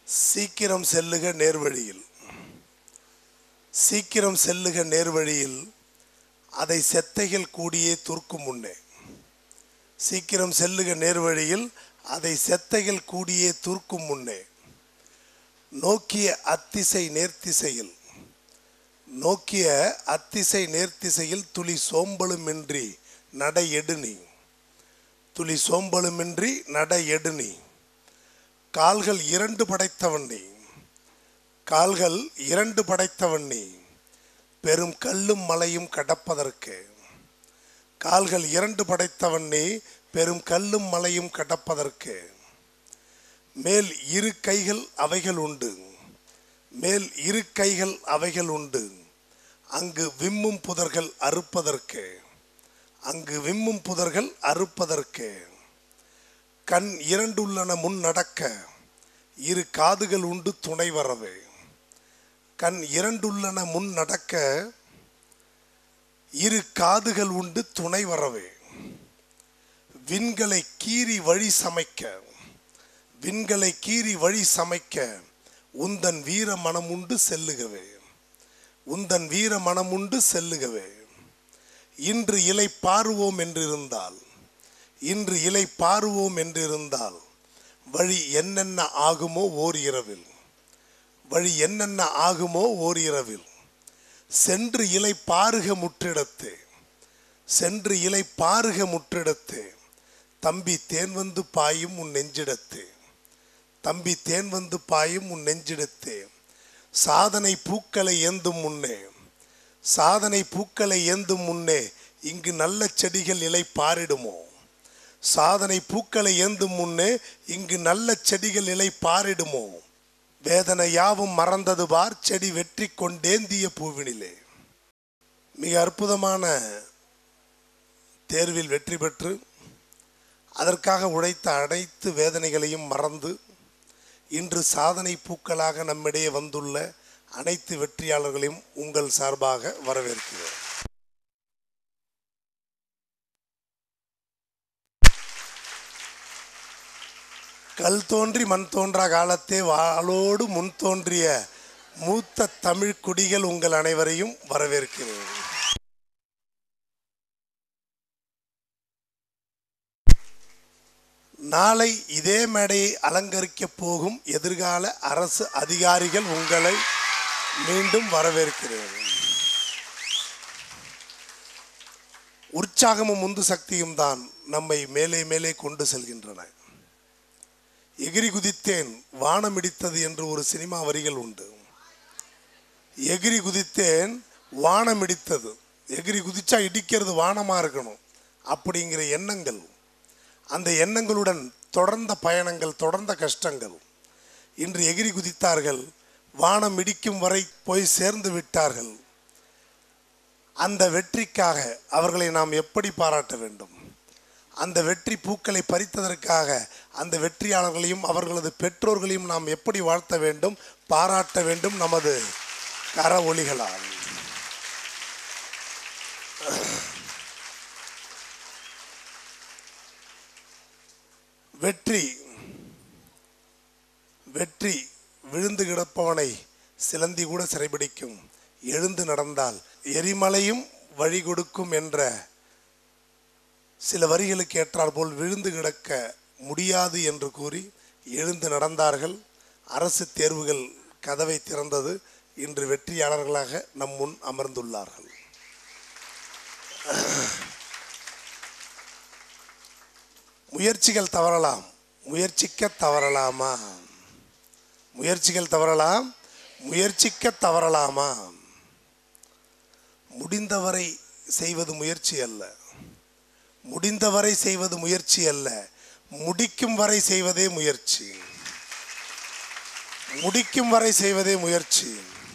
சீக்கிரம் செல்லுக நேர்வழியில் சீக்கிரம் செல்லுக நேர்வழியில் அதை செத்தைகள் கூடியே துர்க்கும் முன்னே சீக்கிரம் செல்லுக நேர்வழியில் அதை செத்தைகள் கூடியே துர்க்கும் முன்னே நோக்கிய அத்திசை நேர்த்திசையில் நோக்கிய அத்திசை நேர்த்திசையில் துளி சோம்பலுமின்றி நடை எடுனி துளி சோம்பலுமின்றி நடை எடுனி கால்கள் இரண்டு படைத்தவன் நீ கால்கள் இரண்டு படைத்தவன் நீ பெரும் கல்லும் மலையும் கடப்பதற்கு கால்கள் இரண்டு படைத்தவன் நீ பெரும் கல்லும் மலையும் கடப்பதற்கு மேல் இரு கைகள் அவைகள் உண்டு மேல் இரு கைகள் அவைகள் உண்டு அங்கு விம்மும் புதர்கள் அறுப்பதற்கு அங்கு விம்மும் புதர்கள் அறுப்பதற்கு கண் இரண்டுள்ளன முன் நடக்க இரு காதுகள் உண்டு துணை வரவே கண் இரண்டுள்ளன முன் நடக்க இரு காதுகள் உண்டு துணை வரவே விண்களை கீறி வழி சமைக்க விண்களை கீறி வழி சமைக்க உந்தன் வீர மனமுண்டு செல்லுகவே உந்தன் வீர மனமுண்டு செல்லுகவே இன்று இலை பாருவோம் என்றிருந்தால் இன்று இலை பாருவோம் என்றிருந்தால் வழி என்னென்ன ஆகுமோ ஓர் இரவில் வழி என்னென்ன ஆகுமோ ஓர் இரவில் சென்று இலை பாருக முற்றிடத்து சென்று இலை பாருக முற்றிடத்து தம்பி தேன் வந்து பாயும் உன் நெஞ்சிடத்து தம்பி தேன் வந்து பாயும் உன் நெஞ்சிடத்து சாதனை பூக்களை ஏந்தும் முன்னே சாதனை பூக்களை ஏந்தும் முன்னே இங்கு நல்ல செடிகள் இலை பாரிடுமோ சாதனை பூக்களை ஏந்தும் முன்னே இங்கு நல்ல செடிகள் இலை பாரிடுமோ வேதனை யாவும் மறந்தது பார் செடி வெற்றி கொண்டேந்திய பூவினிலே மிக அற்புதமான தேர்வில் வெற்றி பெற்று அதற்காக உழைத்த அனைத்து வேதனைகளையும் மறந்து இன்று சாதனை பூக்களாக நம்மிடையே வந்துள்ள அனைத்து வெற்றியாளர்களையும் உங்கள் சார்பாக வரவேற்கிறேன் கல் தோன்றி மண் தோன்றா காலத்தே வாளோடு முன் தோன்றிய மூத்த தமிழ் குடிகள் உங்கள் அனைவரையும் வரவேற்கிறேன் நாளை இதே மேடையை அலங்கரிக்கப் போகும் எதிர்கால அரசு அதிகாரிகள் உங்களை மீண்டும் வரவேற்கிறேன் உற்சாகமும் உந்து சக்தியும் தான் நம்மை மேலே மேலே கொண்டு செல்கின்றன எகிரி குதித்தேன் வானம் இடித்தது என்று ஒரு சினிமா வரிகள் உண்டு எகிரி குதித்தேன் வானம் இடித்தது எகிரி குதிச்சா இடிக்கிறது வானமாக இருக்கணும் அப்படிங்கிற எண்ணங்கள் அந்த எண்ணங்களுடன் தொடர்ந்த பயணங்கள் தொடர்ந்த கஷ்டங்கள் இன்று எகிரி குதித்தார்கள் வானம் இடிக்கும் வரை போய் சேர்ந்து விட்டார்கள் அந்த வெற்றிக்காக அவர்களை நாம் எப்படி பாராட்ட வேண்டும் அந்த வெற்றி பூக்களை பறித்ததற்காக அந்த வெற்றியாளர்களையும் அவர்களது பெற்றோர்களையும் நாம் எப்படி வாழ்த்த வேண்டும் பாராட்ட வேண்டும் நமது கர ஒளிகளால் வெற்றி வெற்றி விழுந்து கிடப்பவனை சிலந்தி கூட சிறைபிடிக்கும் எழுந்து நடந்தால் எரிமலையும் வழி கொடுக்கும் என்ற சில வரிகளுக்கு ஏற்றார் போல் விழுந்து கிடக்க முடியாது என்று கூறி எழுந்து நடந்தார்கள் அரசு தேர்வுகள் கதவை திறந்தது இன்று வெற்றியாளர்களாக நம் முன் அமர்ந்துள்ளார்கள் முயற்சிகள் தவறலாம் முயற்சிக்க தவறலாமா முயற்சிகள் தவறலாம் முயற்சிக்க தவறலாமா முடிந்தவரை செய்வது முயற்சி அல்ல முடிந்தவரை செய்வது முயற்சி அல்ல முடிக்கும் வரை செய்வதே முயற்சி முடிக்கும் வரை செய்வதே முயற்சி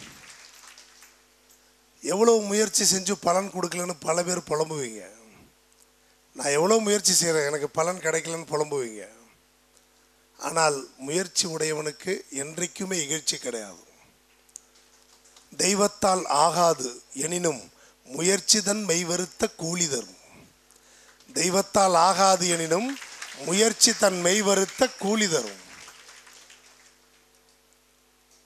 எவ்வளவு முயற்சி செஞ்சு பலன் கொடுக்கலன்னு பல பேர் புலம்புவீங்க நான் எவ்வளோ முயற்சி செய்கிறேன் எனக்கு பலன் கிடைக்கலன்னு புலம்புவீங்க ஆனால் முயற்சி உடையவனுக்கு என்றைக்குமே இகழ்ச்சி கிடையாது தெய்வத்தால் ஆகாது எனினும் முயற்சி தன் மெய்வருத்த கூலி தரும் தெய்வத்தால் ஆகாது எனினும் முயற்சி தன் மெய்வருத்த கூலி தரும்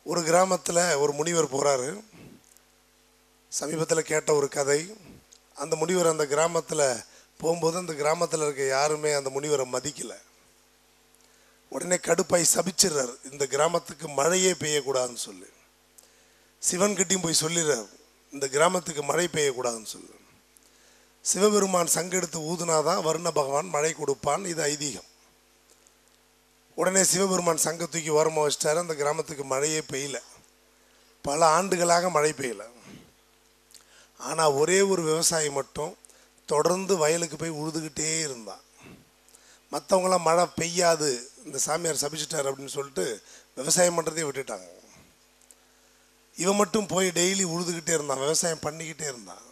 ஒரு கிராமத்தில் ஒரு முனிவர் போகிறாரு சமீபத்தில் கேட்ட ஒரு கதை அந்த முனிவர் அந்த கிராமத்தில் போகும்போது அந்த கிராமத்தில் இருக்க யாருமே அந்த முனிவரை மதிக்கலை உடனே கடுப்பாய் சபிச்சிடுறார் இந்த கிராமத்துக்கு மழையே பெய்யக்கூடாதுன்னு சொல்லி சிவன்கிட்டையும் போய் சொல்லிடுறார் இந்த கிராமத்துக்கு மழை பெய்யக்கூடாதுன்னு சொல்லு சிவபெருமான் சங்கெடுத்து ஊதுனாதான் வருண பகவான் மழை கொடுப்பான் இது ஐதீகம் உடனே சிவபெருமான் சங்க தூக்கி ஓரமாக வச்சிட்டாரு அந்த கிராமத்துக்கு மழையே பெய்யல பல ஆண்டுகளாக மழை பெய்யல ஆனால் ஒரே ஒரு விவசாயி மட்டும் தொடர்ந்து வயலுக்கு போய் உழுதுகிட்டே இருந்தான் மற்றவங்களாம் மழை பெய்யாது இந்த சாமியார் சபிச்சிட்டார் அப்படின்னு சொல்லிட்டு விவசாயம் பண்ணுறதே விட்டுட்டாங்க இவன் மட்டும் போய் டெய்லி உழுதுகிட்டே இருந்தான் விவசாயம் பண்ணிக்கிட்டே இருந்தான்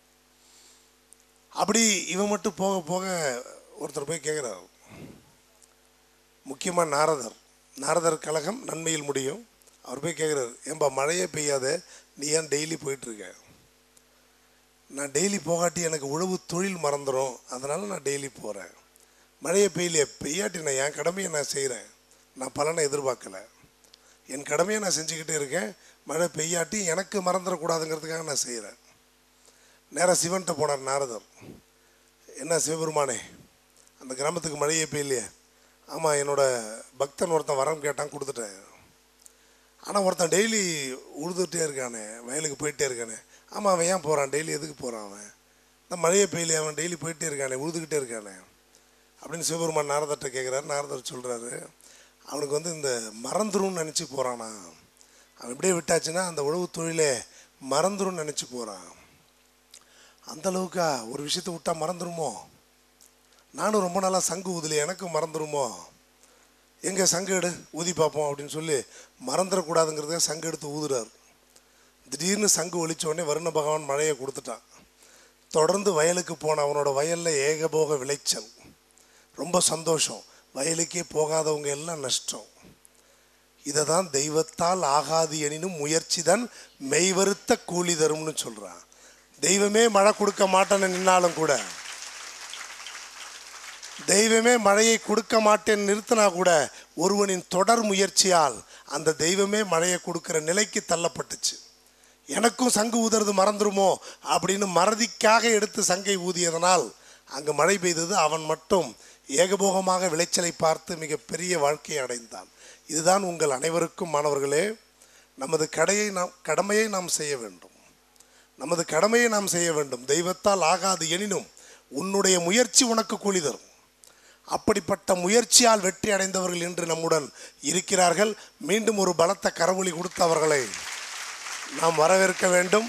அப்படி இவன் மட்டும் போக போக ஒருத்தர் போய் கேட்குறாரு முக்கியமாக நாரதர் நாரதர் கழகம் நன்மையில் முடியும் அவர் போய் கேட்குறாரு ஏன்பா மழையே பெய்யாத நீ ஏன் டெய்லி போயிட்டுருக்க நான் டெய்லி போகாட்டி எனக்கு உழவு தொழில் மறந்துடும் அதனால் நான் டெய்லி போகிறேன் மழையே பெய்யலையே பெய்யாட்டி நான் என் கடமையை நான் செய்கிறேன் நான் பலனை எதிர்பார்க்கல என் கடமையை நான் செஞ்சுக்கிட்டே இருக்கேன் மழை பெய்யாட்டி எனக்கு மறந்துடக்கூடாதுங்கிறதுக்காக நான் செய்கிறேன் நேராக சிவன்கிட்ட போனார் நாரதர் என்ன சிவபெருமானே அந்த கிராமத்துக்கு மழையே பெய்யலையே ஆமாம் என்னோட பக்தன் ஒருத்தன் வரம் கேட்டான் கொடுத்துட்டேன் ஆனால் ஒருத்தன் டெய்லி உழுதுகிட்டே இருக்கானே வயலுக்கு போயிட்டே இருக்கானே ஆமாம் அவன் ஏன் போகிறான் டெய்லி எதுக்கு போகிறான் அவன் இந்த மழையே பெய்யலையே அவன் டெய்லி போயிட்டே இருக்கானே உழுதுகிட்டே இருக்கானே அப்படின்னு சிவபெருமான் நாரதர்கிட்ட கேட்குறாரு நாரதர் சொல்கிறாரு அவனுக்கு வந்து இந்த மறந்துரும்னு நினச்சி போகிறானா அவன் இப்படியே விட்டாச்சுன்னா அந்த உழவு தொழிலே மறந்துரும்னு நினச்சி போகிறான் அந்த அளவுக்கா ஒரு விஷயத்தை விட்டா மறந்துருமோ நானும் ரொம்ப நாளாக சங்கு ஊதலையே எனக்கும் மறந்துருமோ எங்கே சங்கு எடு ஊதி பார்ப்போம் அப்படின்னு சொல்லி மறந்துடக்கூடாதுங்கிறதுக்காக சங்கு எடுத்து ஊதுறாரு திடீர்னு சங்கு ஒழிச்ச உடனே வருண பகவான் மழையை கொடுத்துட்டான் தொடர்ந்து வயலுக்கு போன அவனோட வயலில் ஏகபோக விளைச்சல் ரொம்ப சந்தோஷம் வயலுக்கே போகாதவங்க எல்லாம் நஷ்டம் இதை தான் தெய்வத்தால் ஆகாது எனினும் முயற்சி தான் மெய்வருத்த கூலி தரும்னு சொல்கிறான் தெய்வமே மழை கொடுக்க மாட்டேன்னு நின்னாலும் கூட தெய்வமே மழையை கொடுக்க மாட்டேன்னு நிறுத்தினா கூட ஒருவனின் தொடர் முயற்சியால் அந்த தெய்வமே மழையை கொடுக்கிற நிலைக்கு தள்ளப்பட்டுச்சு எனக்கும் சங்கு ஊதுறது மறந்துருமோ அப்படின்னு மறதிக்காக எடுத்து சங்கை ஊதியதனால் அங்கு மழை பெய்தது அவன் மட்டும் ஏகபோகமாக விளைச்சலை பார்த்து மிகப்பெரிய வாழ்க்கையை அடைந்தான் இதுதான் உங்கள் அனைவருக்கும் மாணவர்களே நமது கடையை நாம் கடமையை நாம் செய்ய வேண்டும் நமது கடமையை நாம் செய்ய வேண்டும் தெய்வத்தால் ஆகாது எனினும் உன்னுடைய முயற்சி உனக்கு கூலி தரும் அப்படிப்பட்ட முயற்சியால் வெற்றி அடைந்தவர்கள் இன்று நம்முடன் இருக்கிறார்கள் மீண்டும் ஒரு பலத்த கரவொலி கொடுத்து அவர்களை நாம் வரவேற்க வேண்டும்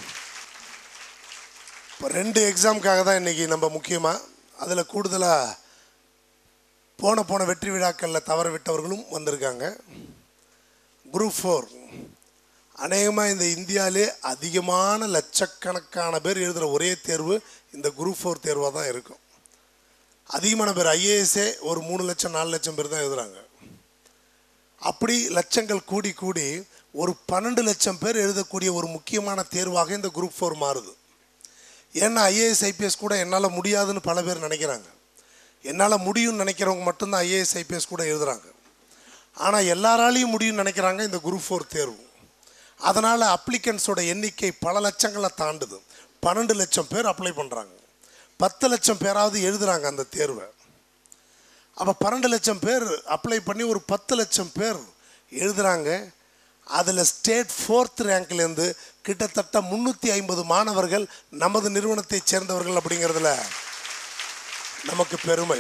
இப்போ ரெண்டு எக்ஸாமுக்காக தான் இன்றைக்கி நம்ம முக்கியமாக அதில் கூடுதலாக போன போன வெற்றி விழாக்களில் தவற விட்டவர்களும் வந்திருக்காங்க குரூப் ஃபோர் அநேகமாக இந்த இந்தியாவிலே அதிகமான லட்சக்கணக்கான பேர் எழுதுகிற ஒரே தேர்வு இந்த குரூப் ஃபோர் தேர்வாக தான் இருக்கும் அதிகமான பேர் ஐஏஎஸ்ஏ ஒரு மூணு லட்சம் நாலு லட்சம் பேர் தான் எழுதுகிறாங்க அப்படி லட்சங்கள் கூடி கூடி ஒரு பன்னெண்டு லட்சம் பேர் எழுதக்கூடிய ஒரு முக்கியமான தேர்வாக இந்த குரூப் ஃபோர் மாறுது ஏன்னா ஐஏஎஸ் ஐபிஎஸ் கூட என்னால் முடியாதுன்னு பல பேர் நினைக்கிறாங்க என்னால் முடியும்னு நினைக்கிறவங்க மட்டும்தான் ஐஏஎஸ் ஐபிஎஸ் கூட எழுதுகிறாங்க ஆனால் எல்லாராலையும் முடியும்னு நினைக்கிறாங்க இந்த குரூப் ஃபோர் தேர்வு அதனால் அப்ளிகன்ஸோட எண்ணிக்கை பல லட்சங்களை தாண்டுது பன்னெண்டு லட்சம் பேர் அப்ளை பண்ணுறாங்க பத்து லட்சம் பேராவது எழுதுகிறாங்க அந்த தேர்வை அப்போ பன்னெண்டு லட்சம் பேர் அப்ளை பண்ணி ஒரு பத்து லட்சம் பேர் எழுதுகிறாங்க அதில் ஸ்டேட் ஃபோர்த் ரேங்க்லேருந்து கிட்டத்தட்ட முந்நூற்றி ஐம்பது மாணவர்கள் நமது நிறுவனத்தைச் சேர்ந்தவர்கள் அப்படிங்கிறதுல நமக்கு பெருமை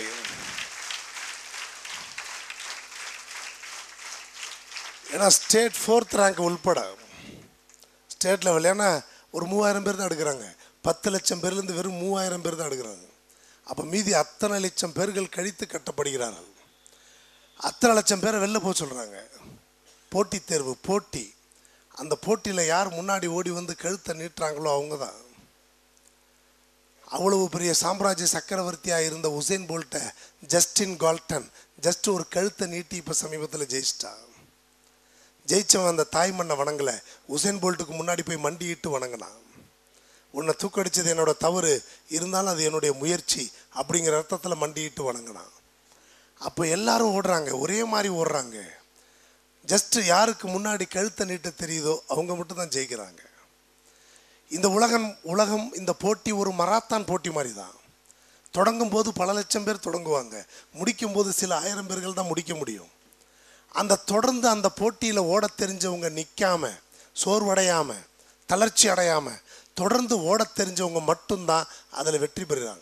ஏன்னா ஸ்டேட் ஃபோர்த் ரேங்க் உள்பட ஸ்டேட் லெவல் ஏன்னா ஒரு மூவாயிரம் பேர் தான் எடுக்கிறாங்க பத்து லட்சம் பேர்லேருந்து வெறும் மூவாயிரம் பேர் தான் எடுக்கிறாங்க அப்போ மீதி அத்தனை லட்சம் பேர்கள் கழித்து கட்டப்படுகிறார்கள் அத்தனை லட்சம் பேரை வெளில போக சொல்கிறாங்க போட்டித் தேர்வு போட்டி அந்த போட்டியில் யார் முன்னாடி ஓடி வந்து கழுத்தை நீட்டுறாங்களோ அவங்க தான் அவ்வளவு பெரிய சாம்ராஜ்ய சக்கரவர்த்தியாக இருந்த உசேன் போல்ட்டை ஜஸ்டின் கால்டன் ஜஸ்ட் ஒரு கழுத்தை நீட்டி இப்போ சமீபத்தில் ஜெயிச்சிட்டா ஜெயிச்சவன் அந்த தாய் மண்ணை வணங்கலை உசேன் போல்ட்டுக்கு முன்னாடி போய் மண்டியிட்டு வணங்கினான் உன்னை தூக்கடிச்சது என்னோட தவறு இருந்தாலும் அது என்னுடைய முயற்சி அப்படிங்கிற அர்த்தத்தில் மண்டியிட்டு வணங்கினான் அப்போ எல்லாரும் ஓடுறாங்க ஒரே மாதிரி ஓடுறாங்க ஜஸ்ட் யாருக்கு முன்னாடி கழுத்தை நீட்ட தெரியுதோ அவங்க மட்டும் தான் ஜெயிக்கிறாங்க இந்த உலகம் உலகம் இந்த போட்டி ஒரு மராத்தான் போட்டி மாதிரி தான் தொடங்கும் போது பல லட்சம் பேர் தொடங்குவாங்க முடிக்கும் போது சில ஆயிரம் பேர்கள் தான் முடிக்க முடியும் அந்த தொடர்ந்து அந்த போட்டியில் ஓட தெரிஞ்சவங்க நிற்காம சோர்வடையாம தளர்ச்சி அடையாம தொடர்ந்து ஓட தெரிஞ்சவங்க மட்டும்தான் அதில் வெற்றி பெறுகிறாங்க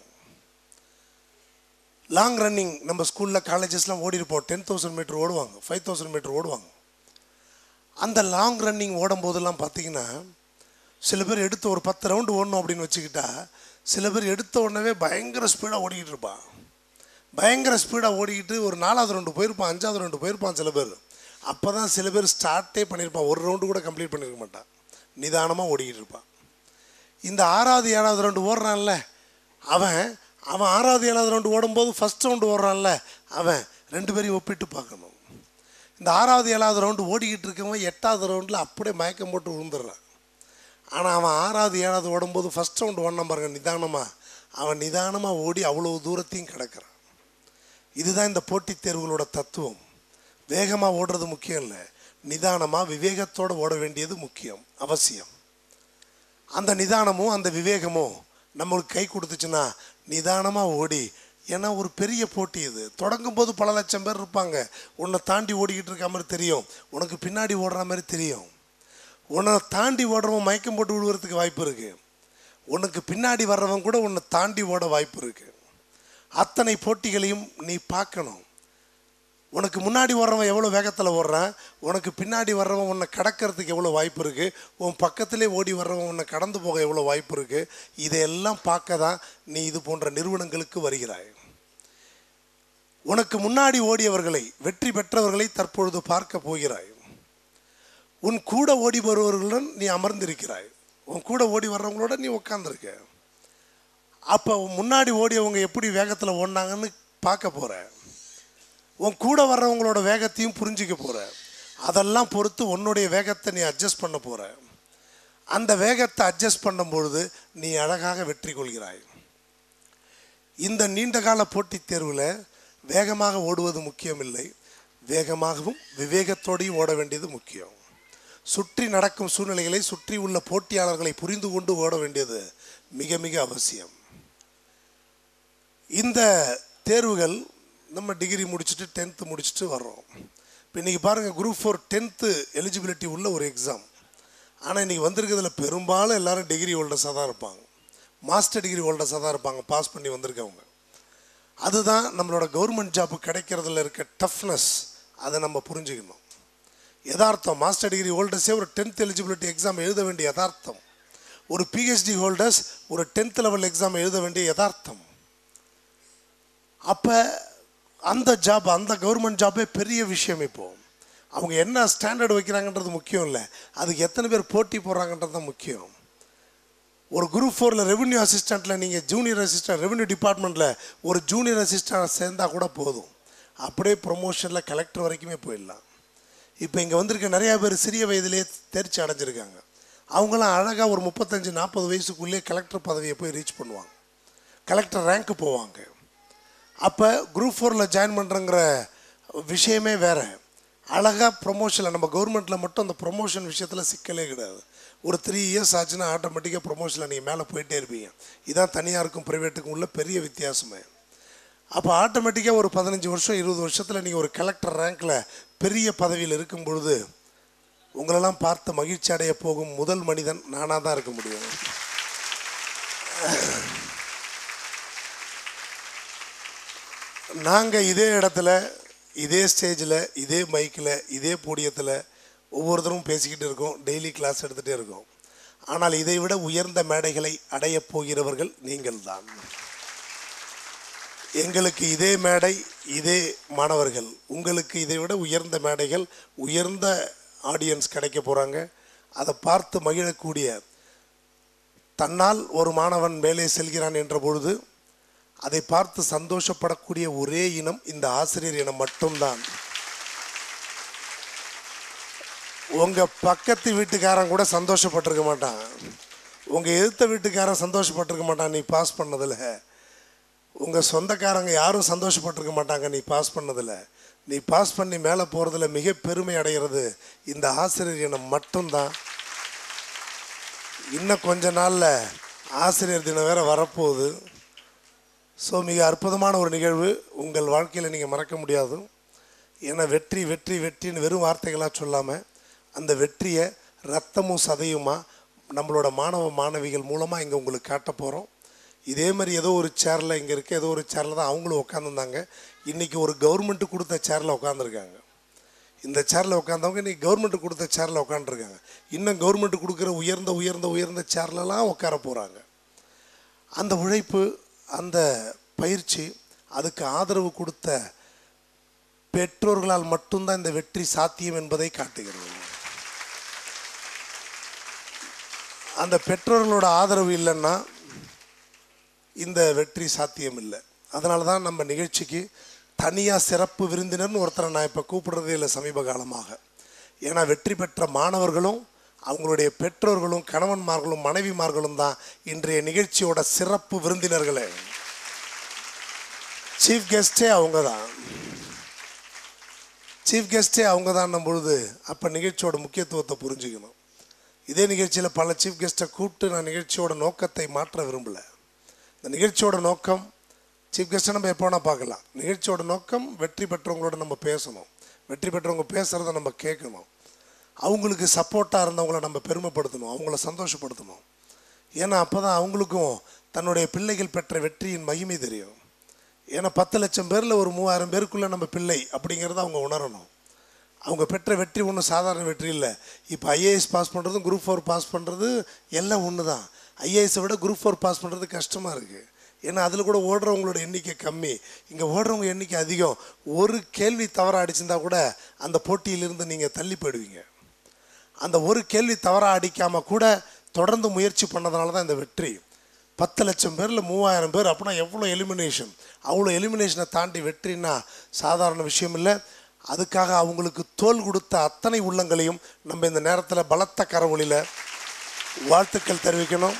லாங் ரன்னிங் நம்ம ஸ்கூலில் காலேஜஸ்லாம் ஓடிருப்போம் டென் தௌசண்ட் மீட்டர் ஓடுவாங்க ஃபைவ் தௌசண்ட் மீட்டர் ஓடுவாங்க அந்த லாங் ரன்னிங் ஓடும் போதெல்லாம் பார்த்தீங்கன்னா சில பேர் எடுத்து ஒரு பத்து ரவுண்டு ஓடணும் அப்படின்னு வச்சுக்கிட்டா சில பேர் எடுத்த உடனே பயங்கர ஸ்பீடாக ஓடிக்கிட்டு இருப்பான் பயங்கர ஸ்பீடாக ஓடிக்கிட்டு ஒரு நாலாவது ரவுண்டு போயிருப்பான் அஞ்சாவது ரவுண்டு போயிருப்பான் சில பேர் அப்போ தான் சில பேர் ஸ்டார்ட்டே பண்ணியிருப்பான் ஒரு ரவுண்டு கூட கம்ப்ளீட் பண்ணியிருக்க மாட்டான் நிதானமாக ஓடிக்கிட்டு இருப்பான் இந்த ஆறாவது ஏழாவது ரவுண்டு ஓடுறான்ல அவன் அவன் ஆறாவது ஏழாவது ரவுண்டு ஓடும்போது ஃபஸ்ட் ரவுண்டு ஓடுறான்ல அவன் ரெண்டு பேரையும் ஒப்பிட்டு பார்க்கணும் இந்த ஆறாவது ஏழாவது ரவுண்டு ஓடிக்கிட்டு இருக்கவன் எட்டாவது ரவுண்டில் அப்படியே மயக்கம் போட்டு விழுந்துடுறான் ஆனால் அவன் ஆறாவது ஏழாவது ஓடும்போது ஃபஸ்ட் ரவுண்டு ஓடின பாருங்க நிதானமாக அவன் நிதானமாக ஓடி அவ்வளோ தூரத்தையும் கிடக்கிறான் இதுதான் இந்த போட்டித் தேர்வுகளோட தத்துவம் வேகமாக ஓடுறது முக்கியம் இல்லை நிதானமாக விவேகத்தோடு ஓட வேண்டியது முக்கியம் அவசியம் அந்த நிதானமும் அந்த விவேகமும் நம்மளுக்கு கை கொடுத்துச்சுன்னா நிதானமாக ஓடி ஏன்னா ஒரு பெரிய போட்டி இது தொடங்கும் போது பல லட்சம் பேர் இருப்பாங்க உன்னை தாண்டி ஓடிக்கிட்டு இருக்க மாதிரி தெரியும் உனக்கு பின்னாடி ஓடுற மாதிரி தெரியும் உன்னை தாண்டி ஓடுறவன் மயக்கம் போட்டு விழுவுறதுக்கு வாய்ப்பு இருக்கு உனக்கு பின்னாடி வர்றவன் கூட உன்னை தாண்டி ஓட வாய்ப்பு இருக்கு அத்தனை போட்டிகளையும் நீ பார்க்கணும் உனக்கு முன்னாடி வர்றவன் எவ்வளோ வேகத்தில் ஓடுறான் உனக்கு பின்னாடி வர்றவன் உன்னை கடக்கிறதுக்கு எவ்வளோ வாய்ப்பு இருக்குது உன் பக்கத்திலே ஓடி வர்றவன் உன்னை கடந்து போக எவ்வளோ வாய்ப்பு இருக்குது இதையெல்லாம் பார்க்க தான் நீ இது போன்ற நிறுவனங்களுக்கு வருகிறாய் உனக்கு முன்னாடி ஓடியவர்களை வெற்றி பெற்றவர்களை தற்பொழுது பார்க்க போகிறாய் உன் கூட ஓடி வருபவர்களுடன் நீ அமர்ந்திருக்கிறாய் உன் கூட ஓடி வர்றவங்களோட நீ உட்காந்துருக்க அப்போ முன்னாடி ஓடியவங்க எப்படி வேகத்தில் ஓடினாங்கன்னு பார்க்க போகிற உன் கூட வர்றவங்களோட வேகத்தையும் புரிஞ்சிக்க போகிற அதெல்லாம் பொறுத்து உன்னுடைய வேகத்தை நீ அட்ஜஸ்ட் பண்ண போகிற அந்த வேகத்தை அட்ஜஸ்ட் பண்ணும்பொழுது நீ அழகாக வெற்றி கொள்கிறாய் இந்த நீண்டகால போட்டித் தேர்வில் வேகமாக ஓடுவது முக்கியமில்லை வேகமாகவும் விவேகத்தோடையும் ஓட வேண்டியது முக்கியம் சுற்றி நடக்கும் சூழ்நிலைகளை சுற்றி உள்ள போட்டியாளர்களை புரிந்து கொண்டு ஓட வேண்டியது மிக மிக அவசியம் இந்த தேர்வுகள் நம்ம டிகிரி முடிச்சுட்டு டென்த்து முடிச்சுட்டு வர்றோம் இப்போ இன்றைக்கி பாருங்கள் குரூப் ஃபோர் டென்த்து எலிஜிபிலிட்டி உள்ள ஒரு எக்ஸாம் ஆனால் இன்றைக்கி வந்திருக்கிறதுல பெரும்பாலும் எல்லாரும் டிகிரி ஹோல்டர்ஸாக தான் இருப்பாங்க மாஸ்டர் டிகிரி ஹோல்டர்ஸாக தான் இருப்பாங்க பாஸ் பண்ணி வந்திருக்கவங்க அதுதான் நம்மளோட கவர்மெண்ட் ஜாப் கிடைக்கிறதுல இருக்க டஃப்னஸ் அதை நம்ம புரிஞ்சுக்கணும் யதார்த்தம் மாஸ்டர் டிகிரி ஹோல்டர்ஸே ஒரு டென்த் எலிஜிபிலிட்டி எக்ஸாம் எழுத வேண்டிய யதார்த்தம் ஒரு பிஹெச்டி ஹோல்டர்ஸ் ஒரு டென்த் லெவல் எக்ஸாம் எழுத வேண்டிய யதார்த்தம் அப்போ அந்த ஜாப் அந்த கவர்மெண்ட் ஜாபே பெரிய விஷயம் இப்போ அவங்க என்ன ஸ்டாண்டர்ட் வைக்கிறாங்கன்றது முக்கியம் இல்லை அதுக்கு எத்தனை பேர் போட்டி போடுறாங்கன்றது தான் முக்கியம் ஒரு குரூப் ஃபோரில் ரெவென்யூ அசிஸ்டண்ட்டில் நீங்கள் ஜூனியர் அசிஸ்டன்ட் ரெவென்யூ டிபார்ட்மெண்ட்டில் ஒரு ஜூனியர் அசிஸ்டன்ட் சேர்ந்தால் கூட போதும் அப்படியே ப்ரொமோஷனில் கலெக்டர் வரைக்குமே போயிடலாம் இப்போ இங்கே வந்திருக்க நிறையா பேர் சிறிய வயதிலேயே தேர்ச்சி அடைஞ்சிருக்காங்க அவங்களாம் அழகாக ஒரு முப்பத்தஞ்சு நாற்பது வயசுக்குள்ளேயே கலெக்டர் பதவியை போய் ரீச் பண்ணுவாங்க கலெக்டர் ரேங்க்கு போவாங்க அப்போ குரூப் ஃபோரில் ஜாயின் பண்ணுறங்கிற விஷயமே வேறு அழகாக ப்ரொமோஷனில் நம்ம கவர்மெண்ட்டில் மட்டும் அந்த ப்ரொமோஷன் விஷயத்தில் சிக்கலே கிடையாது ஒரு த்ரீ இயர்ஸ் ஆச்சுன்னா ஆட்டோமேட்டிக்காக ப்ரொமோஷனில் நீங்கள் மேலே போயிட்டே இருப்பீங்க இதான் தனியாருக்கும் ப்ரைவேட்டுக்கும் உள்ள பெரிய வித்தியாசமே அப்போ ஆட்டோமேட்டிக்காக ஒரு பதினஞ்சு வருஷம் இருபது வருஷத்தில் நீங்கள் ஒரு கலெக்டர் ரேங்க்கில் பெரிய பதவியில் இருக்கும் பொழுது உங்களெல்லாம் பார்த்து மகிழ்ச்சி அடைய போகும் முதல் மனிதன் நானாக தான் இருக்க முடியும் நாங்கள் இதே இடத்துல இதே ஸ்டேஜில் இதே மைக்கில் இதே போடியத்தில் ஒவ்வொருத்தரும் பேசிக்கிட்டு இருக்கோம் டெய்லி கிளாஸ் எடுத்துகிட்டே இருக்கோம் ஆனால் இதை விட உயர்ந்த மேடைகளை அடையப் போகிறவர்கள் நீங்கள்தான் எங்களுக்கு இதே மேடை இதே மாணவர்கள் உங்களுக்கு இதை விட உயர்ந்த மேடைகள் உயர்ந்த ஆடியன்ஸ் கிடைக்க போகிறாங்க அதை பார்த்து மகிழக்கூடிய தன்னால் ஒரு மாணவன் மேலே செல்கிறான் என்ற பொழுது அதை பார்த்து சந்தோஷப்படக்கூடிய ஒரே இனம் இந்த ஆசிரியர் இனம் மட்டும்தான் உங்க பக்கத்து வீட்டுக்காரன் கூட சந்தோஷப்பட்டிருக்க மாட்டான் உங்க எதிர்த்த வீட்டுக்காரன் சந்தோஷப்பட்டிருக்க மாட்டான் நீ பாஸ் பண்ணதில் உங்கள் சொந்தக்காரங்க யாரும் சந்தோஷப்பட்டிருக்க மாட்டாங்க நீ பாஸ் பண்ணதில் நீ பாஸ் பண்ணி மேலே போகிறதுல மிக பெருமை அடைகிறது இந்த ஆசிரியர் இனம் மட்டும்தான் இன்னும் கொஞ்ச நாளில் ஆசிரியர் தினம் வேற வரப்போகுது ஸோ மிக அற்புதமான ஒரு நிகழ்வு உங்கள் வாழ்க்கையில் நீங்கள் மறக்க முடியாது ஏன்னா வெற்றி வெற்றி வெற்றின்னு வெறும் வார்த்தைகளாக சொல்லாமல் அந்த வெற்றியை ரத்தமும் சதையுமா நம்மளோட மாணவ மாணவிகள் மூலமாக இங்கே உங்களுக்கு காட்ட போகிறோம் இதே மாதிரி ஏதோ ஒரு சேரில் இங்கே இருக்க ஏதோ ஒரு சேரில் தான் அவங்களும் உட்காந்துருந்தாங்க இன்றைக்கி ஒரு கவர்மெண்ட்டு கொடுத்த சேரில் உட்காந்துருக்காங்க இந்த சேரில் உட்காந்தவங்க இன்றைக்கி கவர்மெண்ட் கொடுத்த சேரில் உட்காந்துருக்காங்க இன்னும் கவர்மெண்ட் கொடுக்குற உயர்ந்த உயர்ந்த உயர்ந்த சேர்லலாம் உட்கார போகிறாங்க அந்த உழைப்பு அந்த பயிற்சி அதுக்கு ஆதரவு கொடுத்த பெற்றோர்களால் மட்டும்தான் இந்த வெற்றி சாத்தியம் என்பதை காட்டுகிறது அந்த பெற்றோர்களோட ஆதரவு இல்லைன்னா இந்த வெற்றி சாத்தியம் இல்லை அதனால தான் நம்ம நிகழ்ச்சிக்கு தனியாக சிறப்பு விருந்தினர்னு ஒருத்தரை நான் இப்போ கூப்பிடுறதே இல்லை சமீப காலமாக ஏன்னா வெற்றி பெற்ற மாணவர்களும் அவங்களுடைய பெற்றோர்களும் கணவன்மார்களும் மனைவிமார்களும் தான் இன்றைய நிகழ்ச்சியோட சிறப்பு விருந்தினர்களே சீஃப் கெஸ்டே அவங்க தான் சீஃப் கெஸ்டே அவங்க தான் பொழுது அப்போ நிகழ்ச்சியோட முக்கியத்துவத்தை புரிஞ்சுக்கணும் இதே நிகழ்ச்சியில் பல சீஃப் கெஸ்ட்டை கூப்பிட்டு நான் நிகழ்ச்சியோட நோக்கத்தை மாற்ற விரும்பலை இந்த நிகழ்ச்சியோட நோக்கம் சீஃப் கெஸ்ட்டை நம்ம எப்போ வேணால் பார்க்கலாம் நிகழ்ச்சியோட நோக்கம் வெற்றி பெற்றவங்களோட நம்ம பேசணும் வெற்றி பெற்றவங்க பேசுகிறத நம்ம கேட்கணும் அவங்களுக்கு சப்போர்ட்டாக இருந்தவங்கள நம்ம பெருமைப்படுத்தணும் அவங்கள சந்தோஷப்படுத்தணும் ஏன்னா அப்போ தான் அவங்களுக்கும் தன்னுடைய பிள்ளைகள் பெற்ற வெற்றியின் மகிமை தெரியும் ஏன்னா பத்து லட்சம் பேரில் ஒரு மூவாயிரம் பேருக்குள்ளே நம்ம பிள்ளை அப்படிங்கிறத அவங்க உணரணும் அவங்க பெற்ற வெற்றி ஒன்றும் சாதாரண வெற்றி இல்லை இப்போ ஐஏஎஸ் பாஸ் பண்ணுறதும் குரூப் ஃபோர் பாஸ் பண்ணுறது எல்லாம் ஒன்று தான் ஐஏஎஸை விட குரூப் ஃபோர் பாஸ் பண்ணுறது கஷ்டமாக இருக்குது ஏன்னா அதில் கூட ஓடுறவங்களோட எண்ணிக்கை கம்மி இங்கே ஓடுறவங்க எண்ணிக்கை அதிகம் ஒரு கேள்வி தவறாக அடிச்சிருந்தா கூட அந்த போட்டியிலிருந்து நீங்கள் தள்ளி போயிடுவீங்க அந்த ஒரு கேள்வி தவறாக அடிக்காமல் கூட தொடர்ந்து முயற்சி பண்ணதுனால தான் இந்த வெற்றி பத்து லட்சம் பேரில் மூவாயிரம் பேர் அப்படின்னா எவ்வளோ எலிமினேஷன் அவ்வளோ எலிமினேஷனை தாண்டி வெற்றின்னா சாதாரண விஷயம் இல்லை அதுக்காக அவங்களுக்கு தோல் கொடுத்த அத்தனை உள்ளங்களையும் நம்ம இந்த நேரத்தில் பலத்த கரவொலியில் வாழ்த்துக்கள் தெரிவிக்கணும்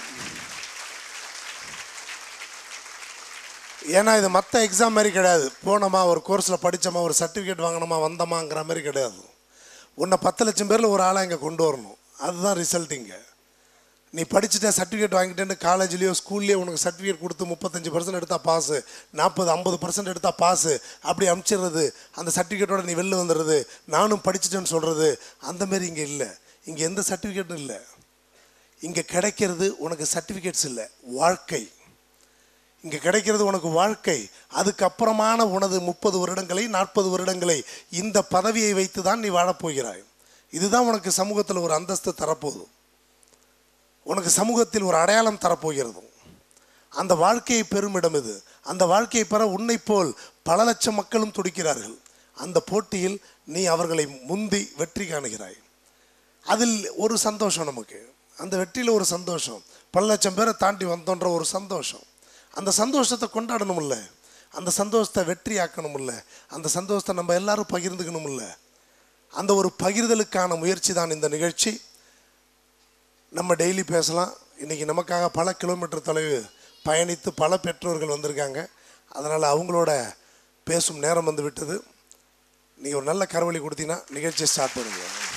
ஏன்னா இது மற்ற எக்ஸாம் மாதிரி கிடையாது போனோமா ஒரு கோர்ஸில் படித்தோமா ஒரு சர்டிஃபிகேட் வாங்கினோமா வந்தோமாங்கிற மாதிரி கிடையாது உன்னை பத்து லட்சம் பேரில் ஒரு ஆளாக இங்கே கொண்டு வரணும் அதுதான் ரிசல்ட் இங்கே நீ படிச்சுட்ட சர்டிஃபிகேட் வாங்கிட்டேன்னு காலேஜ்லேயோ ஸ்கூல்லேயோ உனக்கு சர்டிஃபிகேட் கொடுத்து முப்பத்தஞ்சு பர்சன்ட் எடுத்தால் பாஸு நாற்பது ஐம்பது பர்சன்ட் எடுத்தால் பாஸு அப்படி அமுச்சிடுறது அந்த சர்டிஃபிகேட்டோட நீ வெளில வந்துடுறது நானும் படிச்சுட்டேன்னு சொல்கிறது அந்த மாதிரி இங்கே இல்லை இங்கே எந்த சர்டிஃபிகேட்டும் இல்லை இங்கே கிடைக்கிறது உனக்கு சர்டிஃபிகேட்ஸ் இல்லை வாழ்க்கை இங்கே கிடைக்கிறது உனக்கு வாழ்க்கை அதுக்கப்புறமான உனது முப்பது வருடங்களை நாற்பது வருடங்களை இந்த பதவியை வைத்து தான் நீ வாழப்போகிறாய் இதுதான் உனக்கு சமூகத்தில் ஒரு அந்தஸ்து தரப்போகுது உனக்கு சமூகத்தில் ஒரு அடையாளம் தரப்போகிறது அந்த வாழ்க்கையை பெறும் இடம் இது அந்த வாழ்க்கையை பெற உன்னை போல் பல லட்சம் மக்களும் துடிக்கிறார்கள் அந்த போட்டியில் நீ அவர்களை முந்தி வெற்றி காணுகிறாய் அதில் ஒரு சந்தோஷம் நமக்கு அந்த வெற்றியில் ஒரு சந்தோஷம் பல லட்சம் பேரை தாண்டி வந்தோன்ற ஒரு சந்தோஷம் அந்த சந்தோஷத்தை கொண்டாடணும்ல அந்த சந்தோஷத்தை வெற்றி ஆக்கணும்ல அந்த சந்தோஷத்தை நம்ம எல்லாரும் பகிர்ந்துக்கணும்ல அந்த ஒரு பகிர்தலுக்கான முயற்சி தான் இந்த நிகழ்ச்சி நம்ம டெய்லி பேசலாம் இன்றைக்கி நமக்காக பல கிலோமீட்டர் தொலைவு பயணித்து பல பெற்றோர்கள் வந்திருக்காங்க அதனால் அவங்களோட பேசும் நேரம் வந்து விட்டது நீங்கள் ஒரு நல்ல கரவழி கொடுத்தீங்கன்னா நிகழ்ச்சியை ஸ்டார்ட் பண்ணுங்க